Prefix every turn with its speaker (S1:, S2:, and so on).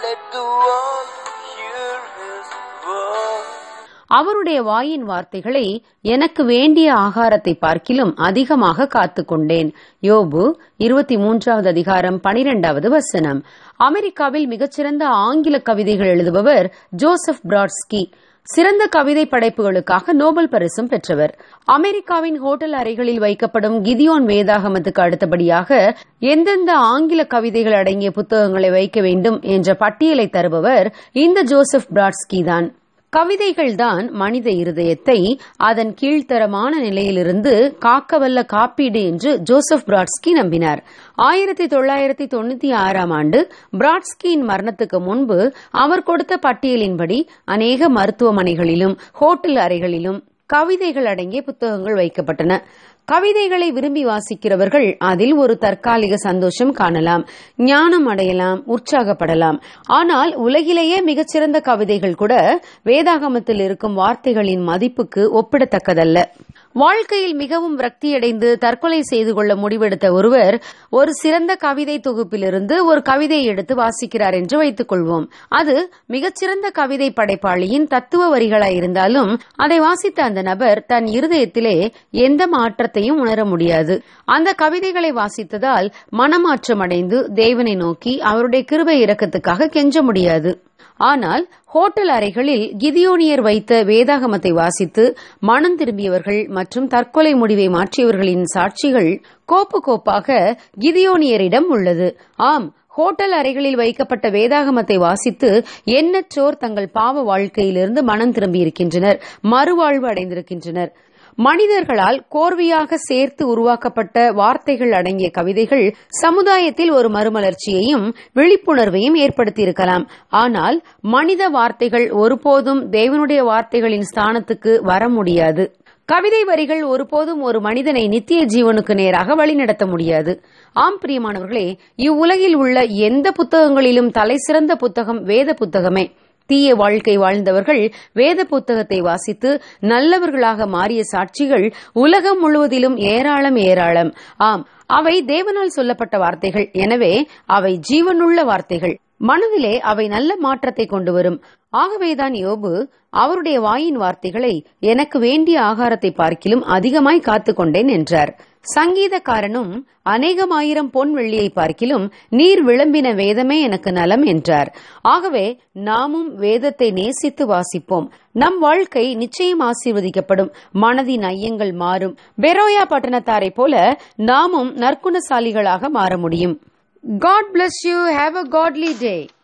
S1: let the world hear his word.
S2: அவருடைய வாயின் வார்த்தைகளை எனக்கு வேண்டிய ஆகாரத்தை பார்க்கிலும் அதிகமாக காத்துக்கொண்டேன் யோபு இருபத்தி மூன்றாவது அதிகாரம் பனிரெண்டாவது வசனம் அமெரிக்காவில் மிகச்சிறந்த ஆங்கில கவிதைகள் எழுதுபவர் ஜோசப் பிராட்ஸ்கி சிறந்த கவிதை படைப்புகளுக்காக நோபல் பரிசும் பெற்றவர் அமெரிக்காவின் ஹோட்டல் அறைகளில் வைக்கப்படும் கிதியோன் வேதாகமத்துக்கு அடுத்தபடியாக எந்தெந்த ஆங்கில கவிதைகள் அடங்கிய புத்தகங்களை வைக்க வேண்டும் என்ற பட்டியலை தருபவர் இந்த ஜோசப் பிராட்ஸ்கி தான் கவிதைகள்தான் மனித இருதயத்தை அதன் கீழ்த்தரமான நிலையிலிருந்து காக்கவல்ல காப்பீடு என்று ஜோசப் பிராட்ஸ்கி நம்பினார் ஆயிரத்தி தொள்ளாயிரத்தி தொண்ணூத்தி ஆறாம் ஆண்டு பிராட்ஸ்கியின் மரணத்துக்கு முன்பு அவர் கொடுத்த பட்டியலின்படி அநேக மருத்துவமனைகளிலும் ஹோட்டல் அறைகளிலும் கவிதைகள் அடங்கிய புத்தகங்கள் வைக்கப்பட்டன கவிதைகளை விரும்பி வாசிக்கிறவர்கள் அதில் ஒரு தற்காலிக சந்தோஷம் காணலாம் ஞானம் அடையலாம் உற்சாகப்படலாம் ஆனால் உலகிலேயே மிகச்சிறந்த கவிதைகள் கூட வேதாகமத்தில் இருக்கும் வார்த்தைகளின் மதிப்புக்கு ஒப்பிடத்தக்கதல்ல வாழ்க்கையில் மிகவும் விரக்தியடைந்து தற்கொலை செய்து கொள்ள முடிவெடுத்த ஒருவர் ஒரு சிறந்த கவிதை தொகுப்பிலிருந்து ஒரு கவிதையை எடுத்து வாசிக்கிறார் என்று வைத்துக் கொள்வோம் அது மிகச்சிறந்த கவிதை படைப்பாளியின் தத்துவ வரிகளாய் இருந்தாலும் அதை வாசித்த அந்த நபர் தன் இருதயத்திலே எந்த மாற்றத்தையும் உணர முடியாது அந்த கவிதைகளை வாசித்ததால் மனமாற்றம் அடைந்து தேவனை நோக்கி அவருடைய கிருபை இரக்கத்துக்காக கெஞ்ச முடியாது ஆனால் ஹோட்டல் அறைகளில் கிதியோனியர் வைத்த வேதாகமத்தை வாசித்து மனம் திரும்பியவர்கள் மற்றும் தற்கொலை முடிவை மாற்றியவர்களின் சாட்சிகள் கோப்பு கோப்பாக கிதியோனியரிடம் உள்ளது ஆம் ஹோட்டல் அறைகளில் வைக்கப்பட்ட வேதாகமத்தை வாசித்து எண்ணற்றோர் தங்கள் பாவ வாழ்க்கையிலிருந்து மனம் திரும்பியிருக்கின்றனர் மறுவாழ்வு அடைந்திருக்கின்றனர் மனிதர்களால் கோர்வையாக சேர்த்து உருவாக்கப்பட்ட வார்த்தைகள் அடங்கிய கவிதைகள் சமுதாயத்தில் ஒரு மறுமலர்ச்சியையும் விழிப்புணர்வையும் ஏற்படுத்தியிருக்கலாம் ஆனால் மனித வார்த்தைகள் ஒருபோதும் தேவனுடைய வார்த்தைகளின் ஸ்தானத்துக்கு வர முடியாது கவிதை வரிகள் ஒருபோதும் ஒரு மனிதனை நித்திய ஜீவனுக்கு நேராக வழிநடத்த முடியாது ஆம் பிரியமானவர்களே இவ்வுலகில் உள்ள எந்த புத்தகங்களிலும் தலைசிறந்த புத்தகம் வேத புத்தகமே தீய வாழ்க்கை வாழ்ந்தவர்கள் வேத புத்தகத்தை வாசித்து நல்லவர்களாக மாறிய சாட்சிகள் உலகம் முழுவதிலும் ஏராளம் ஏராளம் ஆம் அவை தேவனால் சொல்லப்பட்ட வார்த்தைகள் எனவே அவை ஜீவனுள்ள வார்த்தைகள் மனதிலே அவை நல்ல மாற்றத்தை கொண்டு வரும் ஆகவேதான் யோபு அவருடைய வாயின் வார்த்தைகளை எனக்கு வேண்டிய ஆகாரத்தை பார்க்கிலும் அதிகமாய் காத்துக்கொண்டேன் என்றார் சங்கீதக்காரனும் அநேகமாயிரம் பொன் வெள்ளியை பார்க்கிலும் நீர் விளம்பின வேதமே எனக்கு நலம் என்றார் ஆகவே நாமும் வேதத்தை நேசித்து வாசிப்போம் நம் வாழ்க்கை நிச்சயம் ஆசீர்வதிக்கப்படும் மனதின் ஐயங்கள் மாறும் பெரோயா பட்டணத்தாரை போல நாமும் நற்குணசாலிகளாக மாற முடியும் God bless you have a godly day